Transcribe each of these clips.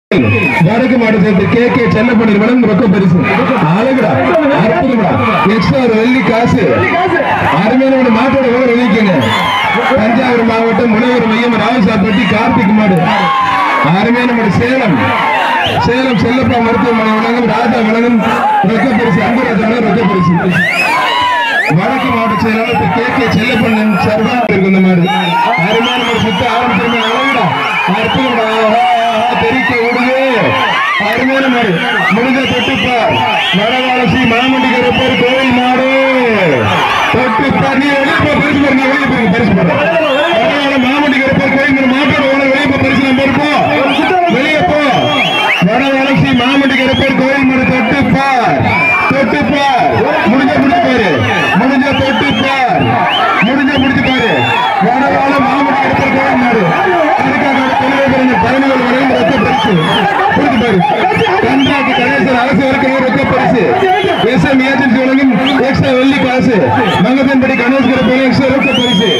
வடக்கு மாவட்டத்தை K K செல்லப்படி வளர்ந்து ரொக்க பரிசு அழகுடா அற்புதம்டா எக்ஸ்ட்ரா ஒரு வெள்ளி காசு அருமையான ஒரு மாட்டோட விவரம் எழுதிக்கங்க தஞ்சாவூர் மாவட்டம் முனைவர் மையம் ராவசாப்பட்டி கார்த்திக் மாடு அருமையான மாடு சேலம் சேலம் செல்லப்பா மருத்துவமனை வழங்கும் ராஜா வழங்கும் ரொக்க பரிசு அன்புராஜா வழங்கும் ரொக்க பரிசு வடக்கு மாவட்ட செயலாளர் திரு கே கே செல்லப்பண்ணன் சார்பா இருக்கு இந்த மாதிரி அருமையான ஒரு சுத்த ஆரம்பிச்சிருமே அழகுடா அற்புதம்டா ஆஹா, ஆஹா, தெரிக்க விடுது அருமையான மாடு முடிஞ்ச தொட்டுப்பா வடவாளசி மாமண்டிக்கிற பேர் கோவில் மாடு தொட்டுப்பா நீ வெளியே போ பரிசு பாரு, நீ வெளியே போய் பரிசு பாரு வடவாள மாமண்டிக்கிற பேர் கோவில் மாடு மாட்டோட ஓன வெளியே போ பரிசு நம்பர் போ வெளியே போ வடவாளசி மாமண்டிக்கிற பேர் கோவில் மாடு தொட்டுப்பார் தொட்டுப்பார் முடிஞ்ச முடிச்சு பாரு முடிஞ்ச தொட்டுப்பார் முடிஞ்ச முடிச்சு பாரு வடவாள மாமண்டி எடுத்து கோவில் மாடு அதுக்காக தொழிலாளர்கள் பயணிகள் வரையும் ரொக்க பரிசு புரிஞ்சு பாரு கன்றாக்கு கணேசன் அரசு வரைக்கும் ரொக்க பரிசு எஸ்எம் ஏஜென்சி வழங்கும் எக்ஸ்ட்ரா வெள்ளி காசு மங்கதன்படி கணேஷ்கர போல எக்ஸ்ட்ரா ரொக்க பரிசு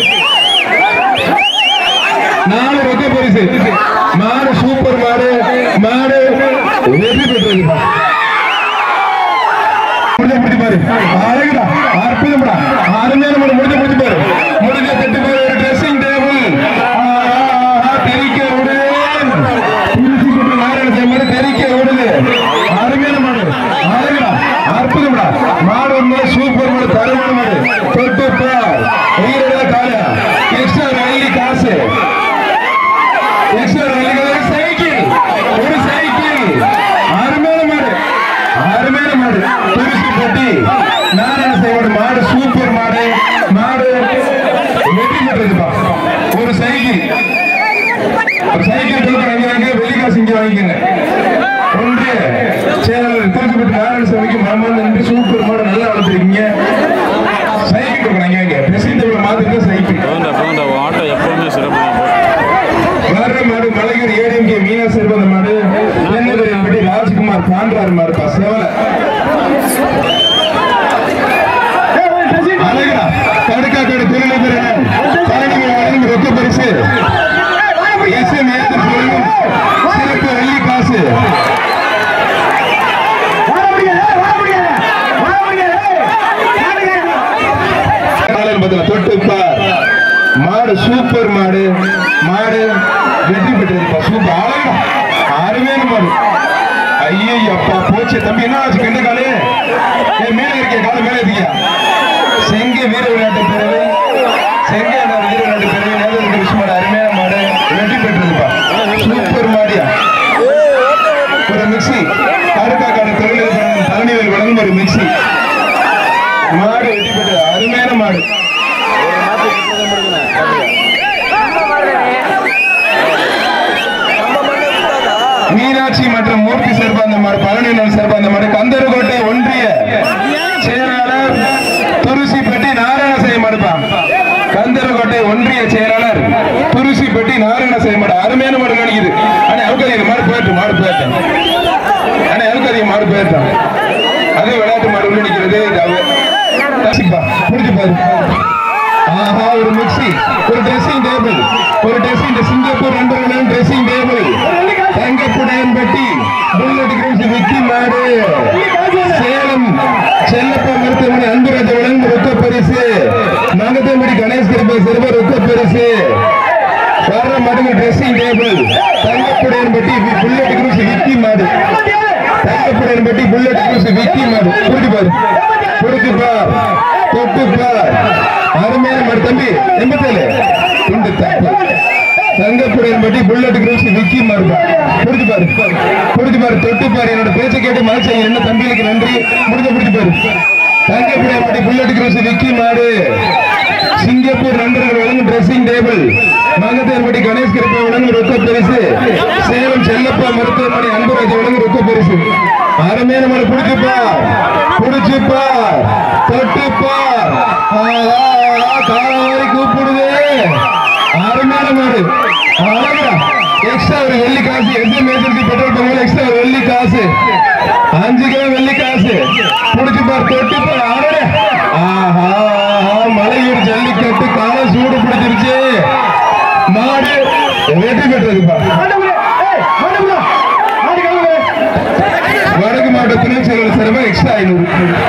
நாலு ரொக்க பரிசு மாடு சூப்பர் மாடு மாடு வெற்றி பெற்றது முடிஞ்ச முடிச்சு பாரு அழகுடா அற்புதம்டா அருமையான மாடு முடிஞ்ச முடிச்சு பாரு முடிஞ்ச தட்டு பாரு ஒரு ட்ரெஸ்ஸிங் டேபிள் தெரிக்க விடு திருச்சி குட்டி நாராயண மாதிரி தெரிக்க விடுது அருமையான மாடு அழகுடா அற்புதம்டா மாடு ஒண்ணு சூப்பர் மாடு தரமான மாடு தொட்டு பார் ஈரடா காலையா எக்ஸ்ட்ரா ரயிலி காசு எக்ஸ்ட்ரா ரயிலி காசு சைக்கிள் ஒரு சைக்கிள் அருமையான மாடு அருமையான மாடு துருசி போட்டி நாராயண சேவோட மாடு சூப்பர் மாடு மாடு வெற்றி பெற்றதுப்பா ஒரு சைக்கிள் ஒரு சைக்கிள் டோக்கன் வாங்கினாங்க வெள்ளிக்காசு இங்க வாங்கிக்கோங்க ஒன்று சேனல் திருச்சிப்பட்டு நாராயண சாமிக்கு மனமார்ந்த நன்றி சூப்பர் மாடு நல்லா வளர்த்துருக்கீங்க சைக்கிள் டோக்கன் வாங்கி வாங்க பிரசித்த மாத்திருக்க சைக்கிள் போண்டா போண்டா ஆட்டோ எப்பவுமே சிறப்பு தான் வர்ற மாடு மலையூர் ஏடிஎம்கே மீனா செல்வந்த மாடு தென்னதுரைப்படி ராஜ்குமார் பாண்டார் மாடுப்பா சேவல அழகா கடுக்காக்கடை தொழிலதிரன் பயணிகள் வழங்கும் ரொக்க பரிசு எஸ்எம் சிறப்பு வெள்ளி காசு காலையில் பதில தொட்டு பார் மாடு சூப்பர் மாடு மாடு வெற்றி பெற்றிருப்பா சூப்பர் அழகா அருமையான மாடு ஐயோ அப்பா போச்சு தம்பி என்ன ஆச்சு கண்டு காலு ஏய், மேல இருக்கிய கால மேல இருக்கியா செங்க வீர விளையாட்டு பேரவை செங்க வீர விளையாட்டு பேரவை நேரம் விஷயம் மாடு அருமையான மாடு வெற்றி பெற்றிருப்பா சூப்பர் மாடியா ஒரு மிக்சி கருக்காக்கான தொழிலதிபர் பழனிவேல் வழங்கும் ஒரு மிக்சி மாடு வெற்றி பெற்றது அருமையான மாடு மீனாட்சி மற்றும் மூர்த்தி சிறப்பாந்த மாடு பழனியில் சிறப்பாந்த மாடு கந்தரகோட்டை ஒன்றிய செயலாளர் துருசிப்பட்டி நாராயணசை மாடுப்பா கந்தரகோட்டை ஒன்றிய செயலாளர் துருசிப்பட்டி நாராயணசை மாடு அருமையான மாடு கிடைக்குது ஆனா அவருக்கு அதிக மாடு போயிட்டு மாடு போயிட்டேன் ஆனா அவருக்கு அதிக மாடு போயிட்டான் அதே விளையாட்டு மாடு உள்ள நிக்கிறது இது அவ- ரசிப்பா, புடிச்சு பாரு ஆஹா ஒரு மிக்ஸி ஒரு ட்ரெஸ்ஸிங் டேபிள் ஒரு ட்ரெஸ்ஸிங் சிங்கப்பூர் நண்பர்களும் dressing table Thangapudaiyanpatti bullet grease Vicky மாடு சேலம் செல்லப்பா மருத்துவமனை அன்புராஜ வழங்கும் ரொக்க பரிசு நாகத்தம்படி கணேஷ் கிருபை சிறுவர் ரொக்க பரிசு வர்ற மடுங்க dressing table Thangapudaiyanpatti bullet grease Vicky மாடு தங்கப்புடையன்பட்டி புல்லட் கிரீஸ் விக்கி மாடு புரிஞ்சு பாரு புரிஞ்சு பார் தொட்டு பார் அருமையான மாடு தம்பி எண்பத்தேழு துண்டு தப்பு தங்கப்புடையன் பட்டி புல்லட் கிரூஸ் விக்கி மாறுபா புரிஞ்சு பாரு புரிஞ்சு பாரு தொட்டு பாரு என்னோட பேச்சை கேட்டு மனசை என்ன தம்பிகளுக்கு நன்றி முடிஞ்ச புரிஞ்சு பாரு தங்கப்புடையன் பட்டி புல்லட் கிரூஸ் விக்கி மாடு சிங்கப்பூர் நண்பர்கள் வழங்கும் ட்ரெஸ்ஸிங் டேபிள் மங்கத்தேர்பட்டி கணேஷ் கிருப்பை வழங்கும் ரொக்க பரிசு சேலம் செல்லப்பா மருத்துவமனை அன்புராஜ் வழங்கும் ரொக்க பரிசு அருமையான மாடு புடிச்சுப்பா புடிச்சுப்பா தொட்டுப்பா காலவாரி கூப்பிடுது அருமையான மாடு அழகா எக்ஸ்ட்ரா ஒரு வெள்ளி காசு எந்த மேஜர்க்கு பெட்ரோல் பங்கு எக்ஸ்ட்ரா ஒரு வெள்ளி காசு அஞ்சு கிலோ வெள்ளி காசு புடிச்சு பார் தொட்டு பார் அடடே ஆஹா மலையூர் ஜல்லிக்கட்டு காலம் சூடு பிடிச்சிருச்சு மாடு வெற்றி பெற்றதுப்பா மாவட்ட துணை செயலர் சிறப்பு எக்ஸ்ட்ரா ஐநூறு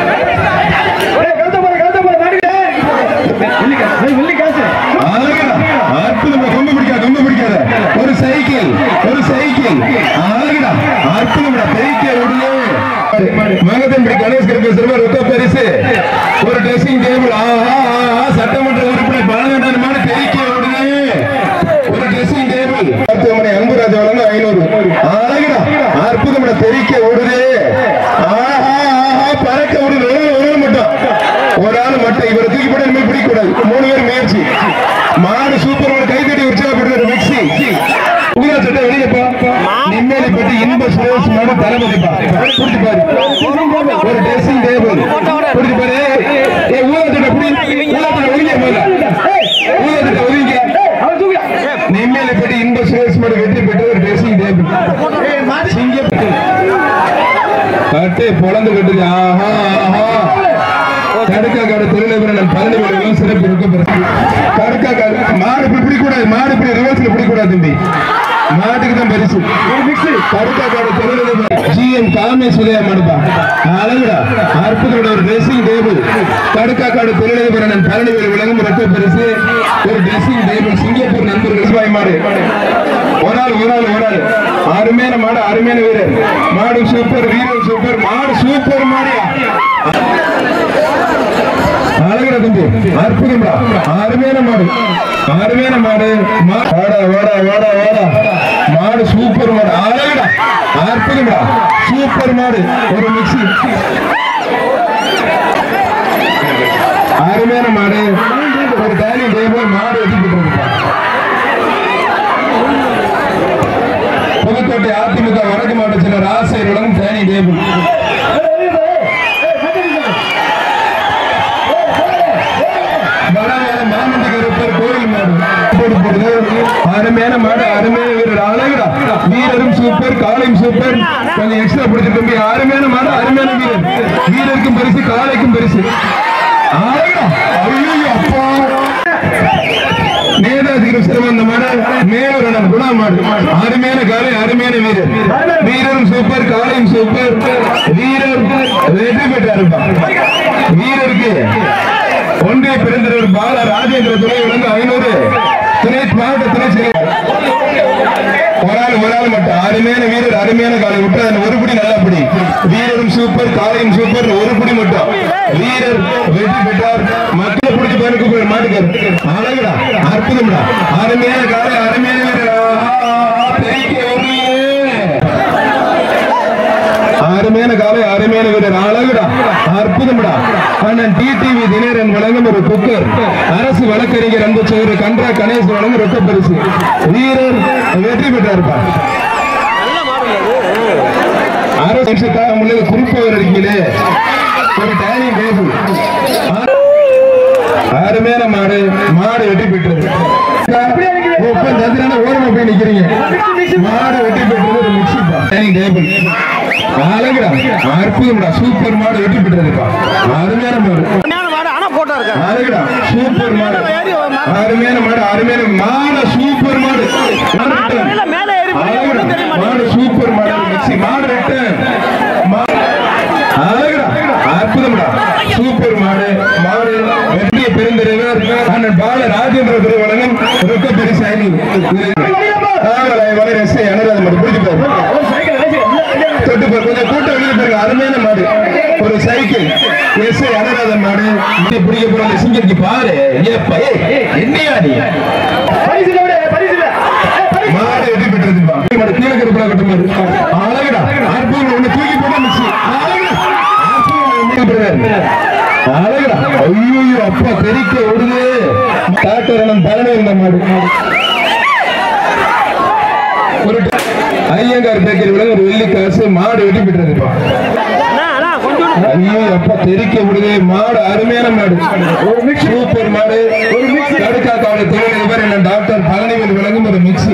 அழகுடா. அற்புதமா கொம்பு பிடிக்காத கொம்பு பிடிக்காத ஒரு சைக்கிள் ஒரு சைக்கிள் அழகுடா அற்புதம்டா பெய்க்க விடுங்க மகதம்படி கணேஷ் கிருப்ப சிறுவர் ரொக்க பரிசு ஒரு ட்ரெஸ்ஸிங் டேபிள் ஆஹா ஆஹா சட்டமன்ற உறுப்பினர் பழனிமான பெய்க்க விடுங்க ஒரு ட்ரெஸ்ஸிங் டேபிள் மருத்துவமனை அன்புராஜ் வழங்க ஐநூறு அழகுடா அற்புதம்டா தெரிக்க விடுது ஆஹா ஆஹா பறக்க விடுது ஒரு ஆள், ஒரு ஆள் மட்டும் ஒரு ஆள் மட்டும் இவரை தூக்கி போட இனிமேல் பிடிக்க கூடாது மூணு பேர் முயற்சி மாடு சூப்பர் மாடு கைத்தட்டி உற்சாகப்படுற மிக்சி ஊரா சட்டை வெளியே போ நிம்மதி பற்றி இன்ப சுரேஷ் மாடு தளபதிப்பா புடிச்சு பாரு ஒரு ட்ரெஸ்ஸிங் டேபிள் புடிச்சு பாரு ஏ ஊரா சட்டை புடி ஊரா சட்டை ஒதுங்க போல ஊரா சட்டை ஒதுங்க நிம்மதி பற்றி இன்ப சுரேஷ் மாடு வெற்றி பெற்ற ஒரு ட்ரெஸ்ஸிங் டேபிள் சிங்கப்பட்டு கட்டு பொழந்து கட்டுது ஆஹா ஆஹா கடுக்காக்காடு தொழிலதிபர் பதினெட்டு வருடம் சிறப்பு இருக்க பிறகு கடுக்காக்காடு மாடு இப்படி பிடிக்கூடாது மாடு இப்படி ரிவர்ஸ்ல பிடிக்கூடாது தம்பி மாட்டுக்கு தான் பரிசு கடுக்காக்காடு தொழிலதிபர் ஜிஎம் காமேஷ் உதயா மடுப்பா அழகுடா அற்புதோட ஒரு ட்ரெஸ்ஸிங் டேபிள் கடுக்காக்காடு தொழிலதிபர் அண்ணன் பழனிவேல் விளங்கும் ரத்த பரிசு ஒரு ட்ரெஸ்ஸிங் டேபிள் சிங்கப்பூர் நண்பர்கள் ரூபாய் மாடு ஒரு ஆள் ஒரு ஆள் ஒரு ஆள் அருமையான மாடு அருமையான வீரர் மாடு சூப்பர் வீரர் சூப்பர் மாடு சூப்பர் மாடியா அழகுடா தம்பி அற்புதம்டா அருமையான மாடு அருமையான மாடு மா- வாடா வாடா வாடா வாடா மாடு சூப்பர் மாடு அழகுடா அற்புதம்டா சூப்பர் மாடு ஒரு மிக்ஸி அருமையான மாடு ஒரு டைனிங் டேபிள் மாடு வெட்டி போட்டுருப்பா புதுக்கோட்டை அதிமுக வடக்கு மாவட்ட செயலர் ஆசிரியருடன் டைனிங் டேபிள் வடவேல மாமண்டி கருப்பர் கோயில் மாடு போடு போடுது அருமையான மாடு அருமையான வீரர் அழகுடா வீரரும் சூப்பர் காலையும் சூப்பர் கொஞ்சம் எக்ஸ்ட்ரா பிடிச்சு தம்பி அருமையான மாடு அருமையான வீரர் வீரருக்கும் பரிசு காலைக்கும் பரிசு அழகுடா ஐயோ அப்பா நேதாஜிக்கு சிறந்த மாடு மேலூர் குணா மாடு அருமையான காலை அருமையான வீரர் வீரரும் சூப்பர் காலையும் சூப்பர் வீரர் வெற்றி பெற்றாருப்பா வீரருக்கு ஒன்றிய பெருந்தலைவர் பால ராஜேந்திர துணை விளங்க ஐநூறு துணை மாவட்ட துணை செயலர் ஒரு ஆள் ஒரு ஆள் மட்டும் அருமையான வீரர் அருமையான காலை விட்டு அதில் ஒரு புடி நல்ல புடி வீரரும் சூப்பர் காலையும் சூப்பர் ஒரு புடி மட்டும் வீரர் வெற்றி பெற்றார் மக்களை பிடிச்சி பாருங்க மாட்டுக்கார் அழகுடா அற்புதம்டா அருமையான காலை அருமையான வீரர் ஆஹா, ஆஹா, பெரிய ஒளியே. அருமையான காலை அருமையான வீரர் அழகுடா அற்புதம்டா அண்ணன் டிடிவி தினேரன் வழங்கும் ஒரு குக்கர் அரசு வழக்கறிஞர் அன்பு சோறு கன்றா கணேஷ் வழங்கும் ரொக்க பரிசு வீரர் வெற்றி பெற்றார்ப்பா அரசு நிமிஷத்தாக முன்னது குறிப்பவர் இருக்கீங்களே ஒரு டைனிங் டேபிள் அருமையான மாடு மாடு வெற்றி பெற்றது உட்கார்ந்து அதுல ஓரமா போய் நிக்கிறீங்க மாடு வெற்றி பெற்றது ஒரு மிக்சி டைனிங் டேபிள் அழகுடா அற்புதம்டா சூப்பர் மாடு வெற்றி பெற்றதுப்பா அருமையான மாடு அழகுடா சூப்பர் மாடு அருமையான மாடு அருமையான மாடு சூப்பர் மாடு அழகுடா மாடு சூப்பர் மாடு மிக்சி மாடு ரெட்டு அழகுடா அற்புதம்டா சூப்பர் மாடு மாடு வெற்றிய பெருந்தலைவர் அண்ணன் பால ராஜேந்திர துறை வழங்கும் ரொக்க பரிசு ஐநூறு வளர எஸ்ஐ அனுராதம் மாடு பிடிச்சு பாரு தொட்டு பாரு கொஞ்சம் கூட்டம் வெளியே பாருங்க அருமையான மாடு ஒரு சைக்கிள் எஸ்ஐ அனுராதம் மாடு நீ பிடிக்க போற அந்த சிங்கருக்கு பாரு ஏப்பா ஏய், என்னையா நீ மாடு வெற்றி பெற்றதுப்பா மாடு கீழே கருப்பா கட்ட மாடு அழகுடா அற்புதம் ஒண்ணு தூக்கி போட மிச்சு அழகுடா அற்புதம் ஒண்ணு அழகுடா ஐயோ அப்பா தெரிக்க ஓடுது காட்டுறனம் பழனி இந்த மாடு ஒரு ஐயங்கார் பேக்கரி விட ஒரு வெள்ளி காசு மாடு வெட்டி பெற்றதுப்பா ஐயோ அப்பா தெரிக்க விடுது மாடு அருமையான மாடு சூப்பர் மாடு கடுக்கா காவலை தொழிலதிபர் என்ன டாக்டர் பழனிவேல் விளங்கும் ஒரு மிக்சி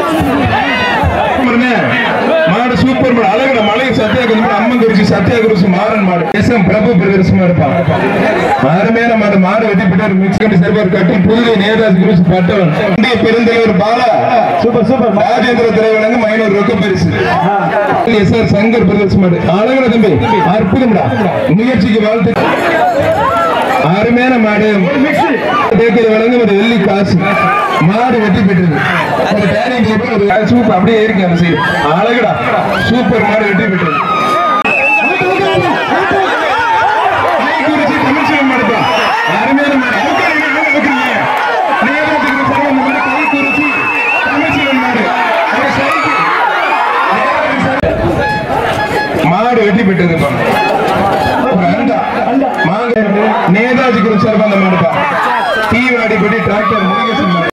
மாடு சூப்பர் மாடு அழகுட மலை சத்தியாகிருஷ்ணன் அம்மன் குறிச்சி சத்தியாகிருஷ்ணன் மாறன் மாடு எஸ் எம் பிரபு பிரதர்சமா இருப்பான் அருமையான மாடு மாடு வெட்டி போட்டு மிக்ஸ் கட்டி செல்வர் கட்டி புதுகை நேதாஜி குறிச்சி பட்டவன் இந்திய பெருந்தலைவர் பாலா சூப்பர் சூப்பர் ராஜேந்திர திரைவழங்கும் ஐநூறு ரொக்க பரிசு எஸ் ஆர் சங்கர் பிரதர்ஸ் மாடு அழகுல தம்பி அற்புதம்டா முயற்சிக்கு வாழ்த்து அருமையான மாடு தேக்கிற வழங்கும் ஒரு வெள்ளி காசு மாடு வெட்டி பெற்றது அந்த டேனிங் டேபிள் ஒரு சூப்பர் அப்படியே இருக்கு அந்த சைடு அழகுடா சூப்பர் மாடு வெட்டி பெற்றது கைக்குறிச்சி தமிழ்ச்சிவன் மாடுப்பா அருமையான மாடு அவுக்காதீங்க, அவுக்க வைக்கிறீங்க. நேரத்துக்கு சர்வ அந்த மாடு கைக்குறிச்சி தமிழ்ச்சிவன் மாடு ஒரு சைடு மாடு வெட்டி பெற்றதுப்பா ஒரு அண்டா மாங்க நேதாஜி குரு சார்பா அந்த மாடுப்பா தீவாடி பெட்டி டிராக்டர் முருகேசன் மாடு